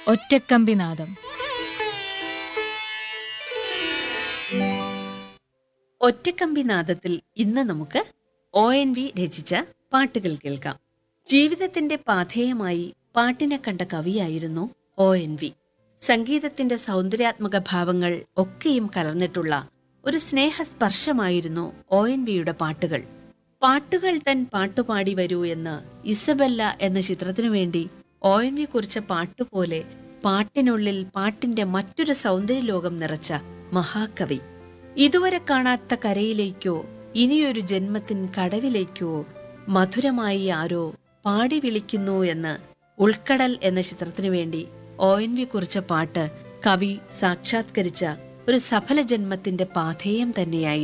ഒറ്റക്കമ്പിനാദം ഒറ്റക്കമ്പി നാദത്തിൽ ഇന്ന് നമുക്ക് O N V രചിച്ച പാട്ടുകൾ കേൾക്കാം ജീവിതത്തിന്റെ പാഥേയമായി പാട്ടിനെ കണ്ട കവിയായിരുന്നു ഒ എൻ വി സംഗീതത്തിന്റെ സൗന്ദര്യാത്മക ഭാവങ്ങൾ ഒക്കെയും കലർന്നിട്ടുള്ള ഒരു സ്നേഹസ്പർശമായിരുന്നു ഒ എൻ വിയുടെ പാട്ടുകൾ പാട്ടുകൾ തൻ പാട്ടുപാടി വരൂ എന്ന് ഇസബെല്ല എന്ന ചിത്രത്തിനു വേണ്ടി ഒ എൻ വി കുറിച്ച പാട്ടുപോലെ പാട്ടിനുള്ളിൽ പാട്ടിന്റെ മറ്റൊരു സൗന്ദര്യ ലോകം നിറച്ച മഹാകവി ഇതുവരെ കാണാത്ത കരയിലേക്കോ ഇനിയൊരു ജന്മത്തിൻ കടവിലേക്കോ മധുരമായി ആരോ പാടി വിളിക്കുന്നു എന്ന് ഉൾക്കടൽ എന്ന ചിത്രത്തിനു വേണ്ടി ഒ എൻ വി കുറിച്ച പാട്ട് കവി സാക്ഷാത്കരിച്ച ഒരു സഫല ജന്മത്തിന്റെ പാഥേയം തന്നെയായി